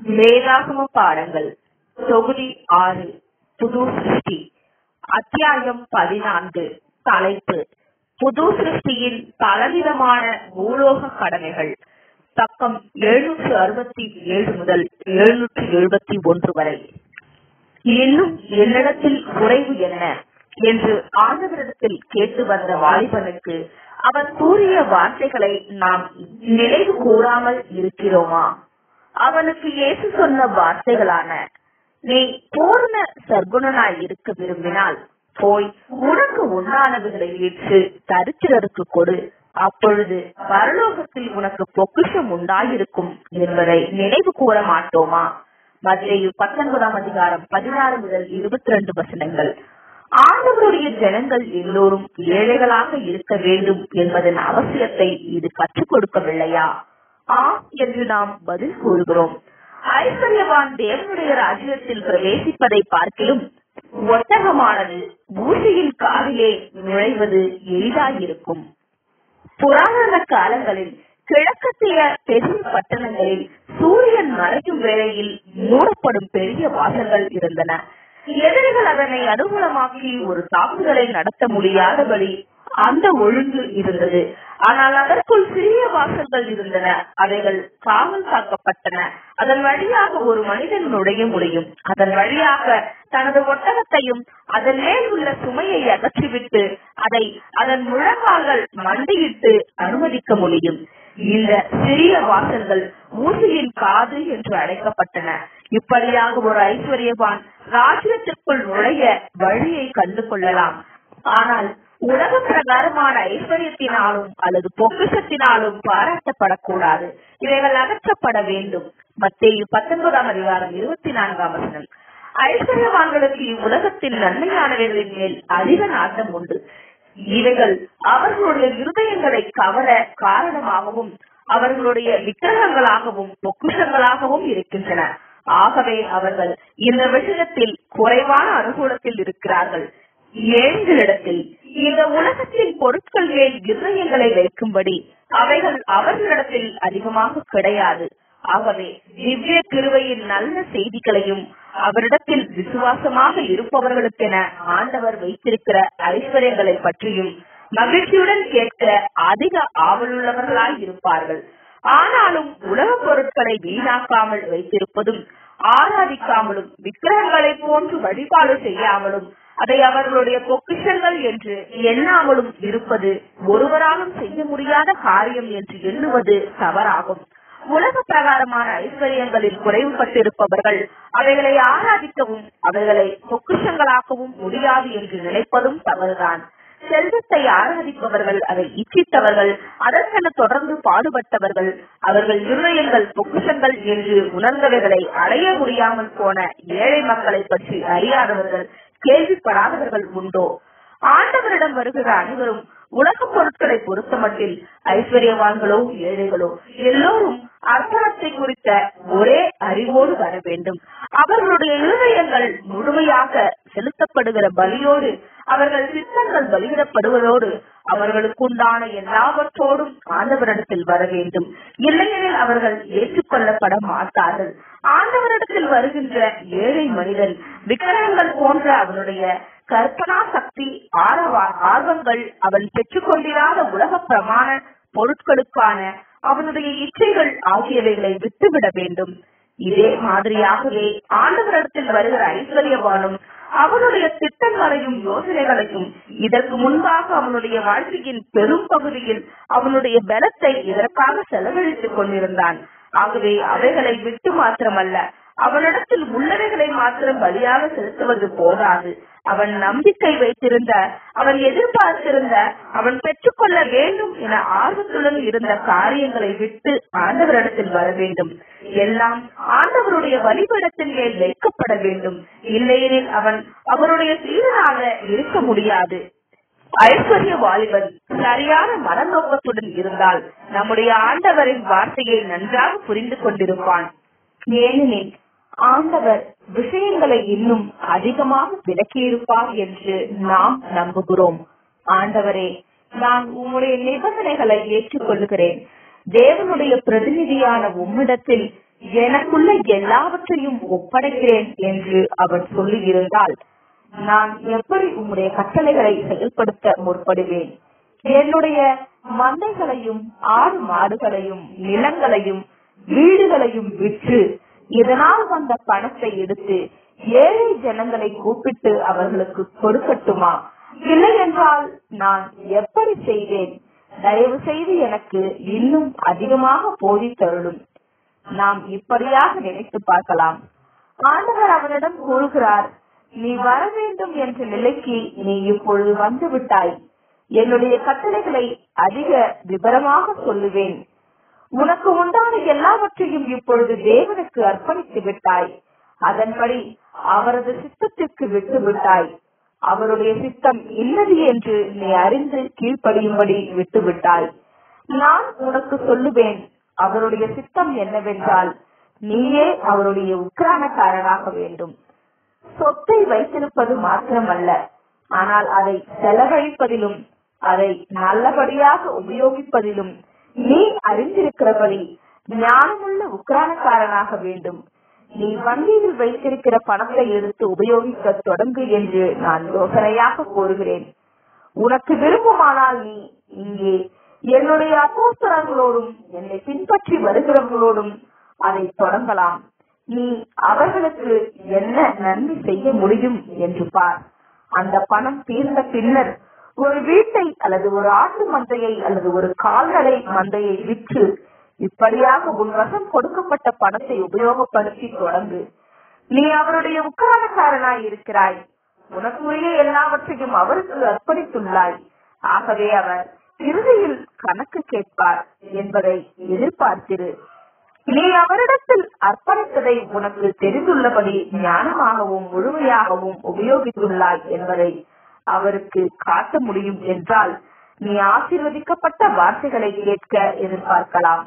வேதாகம பாடங்கள் தொகுதி ஆறு புது சிருஷ்டி அத்தியாயம் பதினான்கு தலைப்பு புது சிருஷ்டியின் பலவிதமான பூலோக கடமைகள் பக்கம் எழுநூற்று அறுபத்தி ஏழு முதல் எழுநூற்று எழுபத்தி ஒன்று வரை இன்னும் என்னிடத்தில் குறைவு என்ன என்று ஆண்டவரிடத்தில் கேட்டு வந்த வாலிபனுக்கு அவர் கூறிய வார்த்தைகளை நாம் நினைவு கூறாமல் இருக்கிறோமா அவனுக்கு இயேசு சொன்ன வார்த்தைகளான நீ பூர்ண சர்க்குணனாய் இருக்க விரும்பினால் போய் உனக்கு உண்டானவைகளை விற்று தரித்திரருக்கு கொடு அப்பொழுது பரலோகத்தில் உனக்கு பொக்கிஷம் உண்டாயிருக்கும் என்பதை நினைவு கூற மாட்டோமா மத்திய பத்தொன்பதாம் அதிகாரம் பதினாறு முதல் இருபத்தி ரெண்டு வசனங்கள் ஆண்டவருடைய ஜனங்கள் எல்லோரும் ஏழைகளாக இருக்க வேண்டும் என்பதன் அவசியத்தை இது கற்றுக் கொடுக்கவில்லையா ஆம் என்று நாம் பதில் கூறுகிறோம் ஐஸ்வர்யவான் தேவனுடைய ராஜ்யத்தில் பிரவேசிப்பதை பார்க்கிலும் ஒட்டகமானது ஊசியின் காலிலே நுழைவது எளிதாயிருக்கும் புராதன காலங்களில் கிழக்கத்திய பெரிய பட்டணங்களில் சூரியன் மறைக்கும் வேளையில் மூடப்படும் பெரிய வாசல்கள் இருந்தன எதிரிகள் அதனை அனுகூலமாக்கி ஒரு தாக்குதலை நடத்த முடியாதபடி அந்த ஒழுங்கு இருந்தது ஆனால் அதற்குள் சிறிய வாசல்கள் இருந்தன அவைகள் காவல் காக்கப்பட்டன அதன் வழியாக ஒரு மனிதன் நுழைய முடியும் அதன் வழியாக தனது ஒட்டகத்தையும் அதன் மேல் உள்ள சுமையை அகற்றிவிட்டு அதை அதன் முழங்கால்கள் மண்டியிட்டு அனுமதிக்க முடியும் இந்த சிறிய வாசல்கள் ஊசியின் காது என்று அழைக்கப்பட்டன இப்படியாக ஒரு ஐஸ்வர்யவான் ராஜ்யத்திற்குள் நுழைய வழியை கண்டு கொள்ளலாம் ஆனால் உலக பிரகாரமான ஐஸ்வர்யத்தினாலும் அல்லது பொக்கிஷத்தினாலும் பாராட்டப்படக்கூடாது இவைகள் அகற்றப்பட வேண்டும் மத்திய பத்தொன்பதாம் அதிகாரம் இருபத்தி நான்காம் வசனம் ஐஸ்வர்யவான்களுக்கு இவ்வுலகத்தில் நன்மையானவைகளின் மேல் அதிக நாட்டம் உண்டு இவைகள் அவர்களுடைய இருதயங்களை கவர காரணமாகவும் அவர்களுடைய விக்கிரகங்களாகவும் பொக்குஷங்களாகவும் இருக்கின்றன ஆகவே அவர்கள் இந்த விஷயத்தில் குறைவான அனுகூலத்தில் இருக்கிறார்கள் ஏழைகளிடத்தில் இந்த உலகத்தின் பொருட்கள் மேல் இருதயங்களை வைக்கும்படி அவைகள் அவர்களிடத்தில் அதிகமாக கிடையாது ஆகவே திவ்ய கிருவையின் நல்ல செய்திகளையும் அவரிடத்தில் விசுவாசமாக இருப்பவர்களுக்கென ஆண்டவர் வைத்திருக்கிற ஐஸ்வர்யங்களை பற்றியும் மகிழ்ச்சியுடன் கேட்க அதிக ஆவலுள்ளவர்களாய் இருப்பார்கள் ஆனாலும் உலக பொருட்களை வீணாக்காமல் வைத்திருப்பதும் ஆராதிக்காமலும் விக்கிரகங்களை போன்று வழிபாடு செய்யாமலும் அதை அவர்களுடைய பொக்கிஷங்கள் என்று எண்ணாமலும் இருப்பது ஒருவராலும் செய்ய முடியாத காரியம் என்று எண்ணுவது தவறாகும் உலக பிரகாரமான ஐஸ்வர்யங்களில் குறைவுபட்டிருப்பவர்கள் அவைகளை ஆராதிக்கவும் அவைகளை பொக்கிஷங்களாக்கவும் முடியாது என்று நினைப்பதும் தவறுதான் செல்வத்தை ஆராதிப்பவர்கள் அதை இச்சித்தவர்கள் அதற்கென தொடர்ந்து பாடுபட்டவர்கள் அவர்கள் இருதயங்கள் பொக்குஷங்கள் என்று உணர்ந்தவைகளை அடைய முடியாமல் போன ஏழை மக்களை பற்றி அறியாதவர்கள் கேள்விப்படாதவர்கள் உண்டோ ஆண்டவரிடம் வருகிற அனைவரும் உலக பொருட்களை பொறுத்தமட்டில் ஐஸ்வர்யவான்களோ ஏழைகளோ எல்லோரும் அர்ப்பணத்தை குறித்த ஒரே அறிவோடு வர வேண்டும் அவர்களுடைய இருதயங்கள் முழுமையாக செலுத்தப்படுகிற பலியோடு அவர்கள் சித்தங்கள் பலியிடப்படுவதோடு அவர்களுக்குண்டான எல்லாவற்றோடும் ஆண்டவரிடத்தில் வர வேண்டும் இல்லையெனில் அவர்கள் ஏற்றுக்கொள்ளப்பட மாட்டார்கள் ஆண்டவரிடத்தில் வருகின்ற ஏழை மனிதன் விக்கிரகங்கள் போன்ற அவனுடைய கற்பனா சக்தி ஆரவா ஆர்வங்கள் அவன் பெற்றுக்கொண்டிராத உலக பிரமாண பொருட்களுக்கான அவனுடைய இச்சைகள் ஆகியவைகளை விட்டுவிட வேண்டும் இதே மாதிரியாகவே ஆண்டவரிடத்தில் வருகிற ஐஸ்வர்யவானும் அவனுடைய திட்டங்களையும் யோசனைகளையும் இதற்கு முன்பாக அவனுடைய வாழ்க்கையின் பெரும் பகுதியில் அவனுடைய பலத்தை இதற்காக செலவழித்துக் கொண்டிருந்தான் ஆகவே அவைகளை விட்டு மாத்திரமல்ல அவனிடத்தில் உள்ளவைகளை மாத்திரம் பலியாக செலுத்துவது போதாது அவன் நம்பிக்கை வைத்திருந்த அவன் எதிர்பார்த்திருந்த அவன் பெற்றுக்கொள்ள வேண்டும் என ஆர்வத்துடன் இருந்த காரியங்களை விட்டு ஆண்டவரிடத்தில் வர வேண்டும் எல்லாம் ஆண்டவருடைய வழிபடத்தின் மேல் வைக்கப்பட வேண்டும் இல்லையெனில் அவன் அவருடைய சீரனாக இருக்க முடியாது ஐஸ்வர்ய வாலிபன் சரியான மனநோக்கத்துடன் இருந்தால் நம்முடைய ஆண்டவரின் வார்த்தையை நன்றாக புரிந்து கொண்டிருப்பான் ஏனெனில் ஆண்டவர் விஷயங்களை இன்னும் அதிகமாக விளக்கியிருப்பார் என்று நாம் நம்புகிறோம் ஆண்டவரே நான் உம்முடைய நிபந்தனைகளை ஏற்றுக்கொள்கிறேன் தேவனுடைய பிரதிநிதியான உம்மிடத்தில் எனக்குள்ள எல்லாவற்றையும் ஒப்படைக்கிறேன் என்று அவன் சொல்லி இருந்தால் நான் எப்படி உம்முடைய கட்டளைகளை செயல்படுத்த முற்படுவேன் என்னுடைய மந்தைகளையும் ஆடு மாடுகளையும் நிலங்களையும் வீடுகளையும் விற்று இதனால் வந்த பணத்தை எடுத்து ஏழை ஜனங்களை கூப்பிட்டு அவர்களுக்கு கொடுக்கட்டுமா இல்லை என்றால் நான் எப்படி செய்வேன் தயவு செய்து எனக்கு இன்னும் அதிகமாக போதித்தருளும் நாம் இப்படியாக நினைத்து பார்க்கலாம் ஆண்டவர் அவனிடம் கூறுகிறார் நீ வர வேண்டும் என்ற நிலைக்கு நீ இப்பொழுது வந்து விட்டாய் என்னுடைய கட்டளைகளை அதிக விவரமாக சொல்லுவேன் உனக்கு உண்டான எல்லாவற்றையும் இப்பொழுது தேவனுக்கு அர்ப்பணித்து விட்டாய் அதன்படி அவரது சித்தத்திற்கு விட்டு விட்டாய் அவருடைய சித்தம் இன்னது என்று நீ அறிந்து கீழ்ப்படியும்படி விட்டு விட்டாய் நான் உனக்கு சொல்லுவேன் அவருடைய சித்தம் என்னவென்றால் நீயே அவருடைய உக்ரானக்காரனாக வேண்டும் சொத்தை வைத்திருப்பது மாத்திரமல்ல ஆனால் அதை செலவழிப்பதிலும் அதை நல்லபடியாக உபயோகிப்பதிலும் நீ அறிந்திருக்கிறபடி ஞானமுள்ள உக்ரானக்காரனாக வேண்டும் நீ வங்கியில் வைத்திருக்கிற பணத்தை எடுத்து உபயோகிக்க தொடங்கு என்று நான் யோசனையாக கூறுகிறேன் உனக்கு விருப்பமானால் நீ இங்கே என்னுடைய அப்போஸ்தலர்களோடும் என்னை பின்பற்றி வருகிறவர்களோடும் அதை தொடங்கலாம் நீ அவர்களுக்கு என்ன நன்மை செய்ய முடியும் என்று பார் அந்த பணம் தீர்ந்த பின்னர் ஒரு வீட்டை அல்லது ஒரு ஆட்டு மந்தையை அல்லது ஒரு கால்நடை மந்தையை விற்று இப்படியாக உன் வசம் கொடுக்கப்பட்ட பணத்தை உபயோகப்படுத்தி தொடங்கு நீ அவருடைய உக்காரக்காரனாய் இருக்கிறாய் உனக்குரிய எல்லாவற்றையும் அவருக்கு அர்ப்பணித்துள்ளாய் ஆகவே அவர் இறுதியில் கணக்கு கேட்பார் என்பதை எதிர்பார்த்திரு நீ அவரிடத்தில் அர்ப்பணித்ததை உனக்கு தெரிந்துள்ளபடி ஞானமாகவும் முழுமையாகவும் உபயோகித்துள்ளாய் என்பதை அவருக்கு காட்ட முடியும் என்றால் நீ ஆசீர்வதிக்கப்பட்ட வார்த்தைகளை கேட்க எதிர்பார்க்கலாம்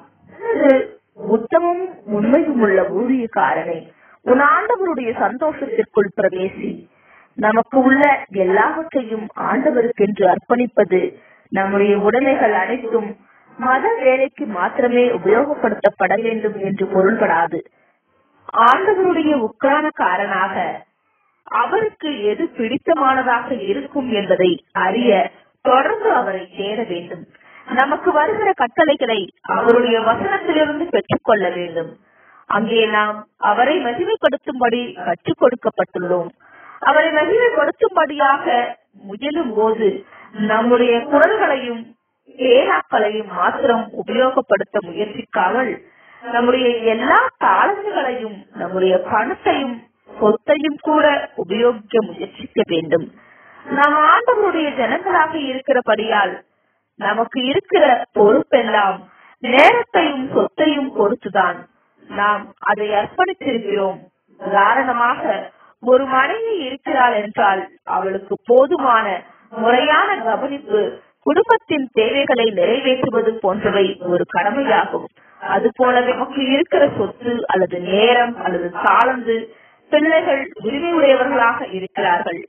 உத்தமும் உண்மையும் உள்ள ஊழியக்காரனை உன் ஆண்டவருடைய சந்தோஷத்திற்குள் பிரவேசி நமக்கு உள்ள எல்லாவற்றையும் ஆண்டவருக்கென்று அர்ப்பணிப்பது நம்முடைய உடைமைகள் அனைத்தும் மத வேலைக்கு மாத்திரமே உபயோகப்படுத்தப்பட வேண்டும் என்று பொருள்படாது ஆண்டவருடைய உக்காரக்காரனாக அவருக்கு எது பிடித்தமானதாக இருக்கும் என்பதை அறிய தொடர்ந்து அவரை தேட வேண்டும் நமக்கு வருகிற கட்டளைகளை அவருடைய வசனத்திலிருந்து பெற்றுக்கொள்ள வேண்டும் அங்கே நாம் அவரை மகிமைப்படுத்தும்படி கற்றுக் கொடுக்கப்பட்டுள்ளோம் அவரை மகிமைப்படுத்தும்படியாக முயலும் போது நம்முடைய குரல்களையும் பேராக்களையும் மாத்திரம் உபயோகப்படுத்த முயற்சிக்காமல் நம்முடைய எல்லா தாளங்களையும் நம்முடைய பணத்தையும் சொத்தையும் கூட உபயோகிக்க முயற்சிக்க வேண்டும் நாம் ஆண்டவருடைய ஜனங்களாக இருக்கிறபடியால் நமக்கு இருக்கிற பொறுப்பெல்லாம் நேரத்தையும் சொத்தையும் பொறுத்துதான் நாம் அதை அர்ப்பணித்திருக்கிறோம் உதாரணமாக ஒரு மனைவி இருக்கிறாள் என்றால் அவளுக்கு போதுமான முறையான கவனிப்பு குடும்பத்தின் தேவைகளை நிறைவேற்றுவது போன்றவை ஒரு கடமையாகும் அது போலவே நமக்கு இருக்கிற சொத்து அல்லது நேரம் அல்லது தாளந்து பிள்ளைகள் உரிமை உடையவர்களாக இருக்கிறார்கள்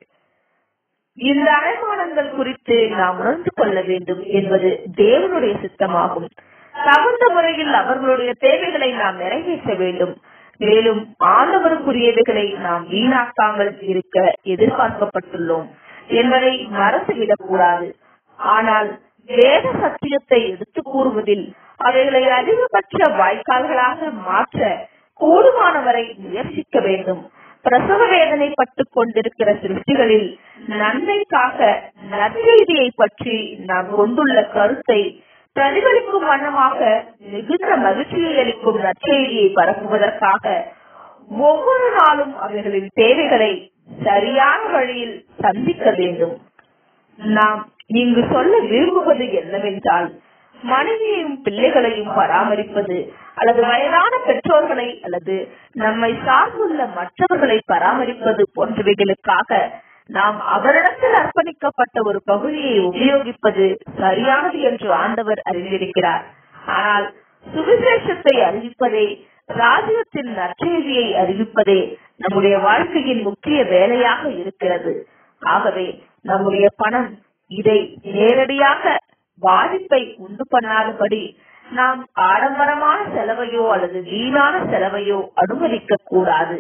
இந்த அடைமானங்கள் குறித்து நாம் உணர்ந்து கொள்ள வேண்டும் என்பது தேவனுடைய சித்தமாகும் தகுந்த முறையில் அவர்களுடைய தேவைகளை நாம் நிறைவேற்ற வேண்டும் மேலும் ஆண்டவருக்குரியவைகளை நாம் வீணாக்காமல் இருக்க எதிர்பார்க்கப்பட்டுள்ளோம் என்பதை மறந்துவிடக் கூடாது ஆனால் வேத சத்தியத்தை எடுத்து கூறுவதில் அவைகளை அதிகபட்ச வாய்க்கால்களாக மாற்ற கூடுமானவரை முயற்சிக்க வேண்டும் பிரசவ வேதனைப்பட்டுக் கொண்டிருக்கிற சிருஷ்டிகளில் நன்மைக்காக நற்செய்தியை பற்றி நாம் கொண்டுள்ள கருத்தை பிரதிபலிக்கும் வண்ணமாக மிகுந்த மகிழ்ச்சியை அளிக்கும் நற்செய்தியை பரப்புவதற்காக ஒவ்வொரு நாளும் அவர்களின் தேவைகளை சரியான வழியில் சந்திக்க வேண்டும் நாம் இங்கு சொல்ல விரும்புவது என்னவென்றால் மனைவியையும் பிள்ளைகளையும் பராமரிப்பது அல்லது வயதான பெற்றோர்களை அல்லது நம்மை சார்ந்துள்ள மற்றவர்களை பராமரிப்பது போன்றவைகளுக்காக நாம் அவரிடத்தில் அர்ப்பணிக்கப்பட்ட ஒரு பகுதியை உபயோகிப்பது சரியானது என்று ஆண்டவர் அறிந்திருக்கிறார் ஆனால் சுவிசேஷத்தை அறிவிப்பதே ராஜ்யத்தின் நற்செய்தியை அறிவிப்பதே நம்முடைய வாழ்க்கையின் முக்கிய வேலையாக இருக்கிறது ஆகவே நம்முடைய பணம் இதை நேரடியாக பாதிப்பை உண்டு பண்ணாதபடி நாம் ஆடம்பரமான செலவையோ அல்லது வீணான செலவையோ அனுமதிக்க கூடாது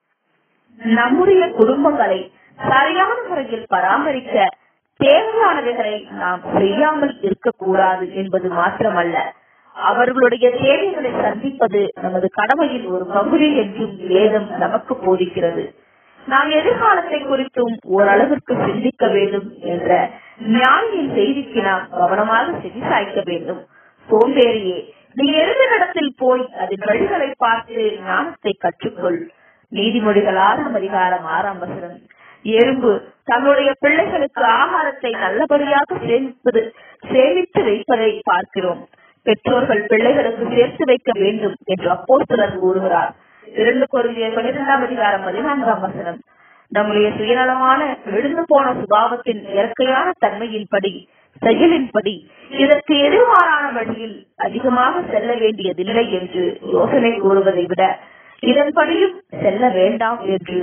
நம்முடைய குடும்பங்களை சரியான முறையில் பராமரிக்க தேவையானவைகளை நாம் செய்யாமல் இருக்கக்கூடாது என்பது மாத்திரமல்ல அவர்களுடைய தேவைகளை சந்திப்பது நமது கடமையின் ஒரு பகுதி என்றும் வேதம் நமக்கு போதிக்கிறது நாம் எதிர்காலத்தை குறித்தும் ஓரளவிற்கு சிந்திக்க வேண்டும் என்ற ஞானியின் செய்திக்கு நாம் கவனமாக செவிசாய்க்க வேண்டும் சோம்பேறியே நீ எந்த இடத்தில் போய் அதன் வழிகளை பார்த்து ஞானத்தை கற்றுக்கொள் நீதிமொழிகள் ஆறாம் அதிகாரம் ஆறாம் வசனம் எறும்பு தன்னுடைய பிள்ளைகளுக்கு ஆகாரத்தை நல்லபடியாக சேமிப்பது சேமித்து வைப்பதை பார்க்கிறோம் பெற்றோர்கள் பிள்ளைகளுக்கு சேர்த்து வைக்க வேண்டும் என்று அப்போஸ்தலர் கூறுகிறார் இரண்டு குருந்திய பன்னிரெண்டாம் அதிகாரம் பதினான்காம் வசனம் நம்முடைய சுயநலமான விழுந்து போன சுபாவத்தின் இயற்கையான தன்மையின்படி செயலின்படி இதற்கு எதிர்மாறான வழியில் அதிகமாக செல்ல வேண்டியதில்லை என்று யோசனை கூறுவதை விட இதன்படியும் செல்ல வேண்டாம் என்று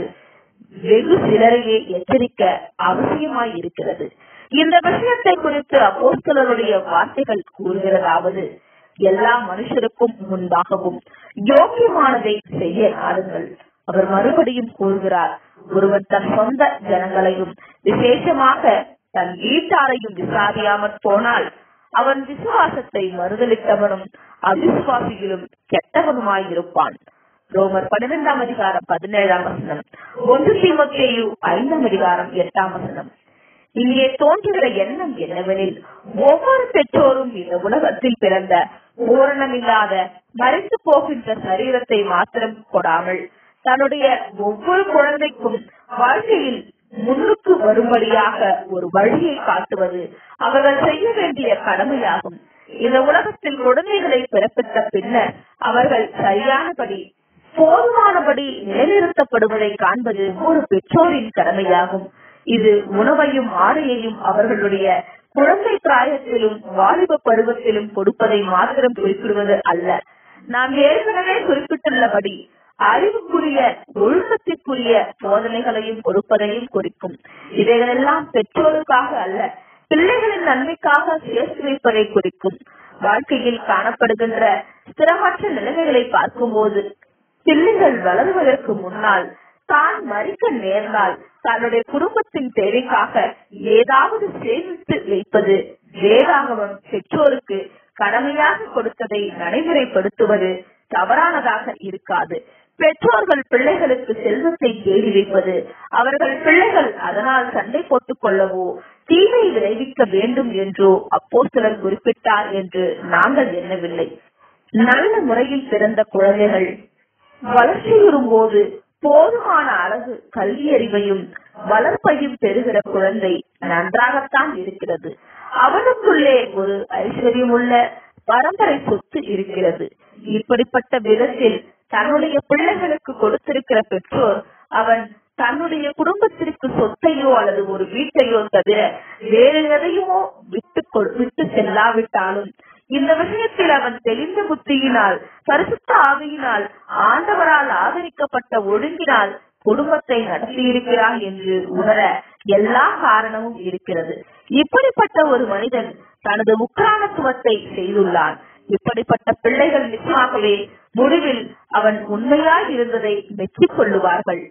வெகு சிலரையே எச்சரிக்க அவசியமாய் இருக்கிறது இந்த விஷயத்தை குறித்து அப்போஸ்தலருடைய வார்த்தைகள் கூறுகிறதாவது எல்லா மனுஷருக்கும் முன்பாகவும் யோக்கியமானதை செய்ய நாடுங்கள் அவர் மறுபடியும் கூறுகிறார் ஒருவன் தன் சொந்த ஜனங்களையும் விசேஷமாக தன் வீட்டாரையும் விசாரியாமற் போனால் அவன் விசுவாசத்தை மறுதளித்தவனும் அவிசுவாசியிலும் கெட்டவனுமாயிருப்பான் ரோமர் பன்னிரெண்டாம் அதிகாரம் பதினேழாம் வசனம் ஒன்று தீமத்தேயு ஐந்தாம் அதிகாரம் எட்டாம் வசனம் இங்கே தோன்றுகிற எண்ணம் என்னவெனில் ஒவ்வொரு பெற்றோரும் இந்த உலகத்தில் பிறந்த பூரணமில்லாத மறைத்து போகின்ற சரீரத்தை மாத்திரம் கொடாமல் தன்னுடைய ஒவ்வொரு குழந்தைக்கும் வாழ்க்கையில் முன்னுக்கு வரும்படியாக ஒரு வழியை காட்டுவது அவர்கள் செய்ய வேண்டிய கடமையாகும் இந்த உலகத்தில் குழந்தைகளை பிறப்பித்த பின்னர் அவர்கள் சரியானபடி போதுமானபடி நிலைநிறுத்தப்படுவதை காண்பது ஒரு பெற்றோரின் கடமையாகும் இது உணவையும் ஆடையையும் அவர்களுடைய குழந்தை பிராயத்திலும் வாலிப பருவத்திலும் கொடுப்பதை மாத்திரம் குறிப்பிடுவது அல்ல நாம் ஏற்கனவே குறிப்பிட்டுள்ளபடி அறிவுக்குரிய ஒழுக்கத்திற்குரிய போதனைகளையும் கொடுப்பதையும் குறிக்கும் இவைகளெல்லாம் பெற்றோருக்காக அல்ல பிள்ளைகளின் நன்மைக்காக சேர்த்து வைப்பதை குறிக்கும் வாழ்க்கையில் காணப்படுகின்ற ஸ்திரமற்ற நிலைமைகளை பார்க்கும்போது பிள்ளைகள் வளருவதற்கு முன்னால் தான் மறிக்க நேர்ந்தால் தன்னுடைய குடும்பத்தின் தேவைக்காக ஏதாவது சேமித்து வைப்பது வேதாகமம் பெற்றோருக்கு கடமையாக கொடுத்ததை நடைமுறைப்படுத்துவது தவறானதாக இருக்காது பெற்றோர்கள் பிள்ளைகளுக்கு செல்வத்தை தேடி வைப்பது அவர்கள் பிள்ளைகள் அதனால் சண்டை போட்டுக் கொள்ளவோ தீமை விளைவிக்க வேண்டும் என்றோ அப்போ சிலர் குறிப்பிட்டார் என்று நாங்கள் எண்ணவில்லை நல்ல முறையில் பிறந்த குழந்தைகள் வளர்ச்சியுறும் போது போதுமான அளவு கல்வியறிவையும் வளர்ப்பையும் பெறுகிற குழந்தை நன்றாகத்தான் இருக்கிறது அவனுக்குள்ளே ஒரு ஐஸ்வர்யமுள்ள பரம்பரை சொத்து இருக்கிறது இப்படிப்பட்ட விதத்தில் தன்னுடைய பிள்ளைகளுக்கு கொடுத்திருக்கிற பெற்றோர் அவன் தன்னுடைய குடும்பத்திற்கு சொத்தையோ அல்லது ஒரு வீட்டையோ தவிர வேறு எதையுமோ விட்டு கொ- விட்டு செல்லாவிட்டாலும் இந்த விஷயத்தில் அவன் தெளிந்த புத்தியினால் பரிசுத்த ஆவியினால் ஆண்டவரால் ஆதரிக்கப்பட்ட ஒழுங்கினால் குடும்பத்தை நடத்தியிருக்கிறான் என்று உணர எல்லா காரணமும் இருக்கிறது இப்படிப்பட்ட ஒரு மனிதன் தனது உக்ரானத்துவத்தை செய்துள்ளான் இப்படிப்பட்ட பிள்ளைகள் நிச்சயமாகவே முடிவில் அவன் உண்மையாய் இருந்ததை மெச்சிக் கொள்ளுவார்கள்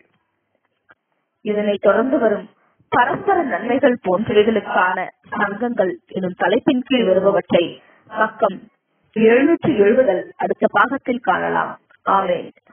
இதனை தொடர்ந்து வரும் பரஸ்பர நன்மைகள் போன்றவைகளுக்கான சங்கங்கள் எனும் தலைப்பின் கீழ் வருபவற்றை பக்கம் எழுநூற்றி எழுபதல் அடுத்த பாகத்தில் காணலாம் ஆமென்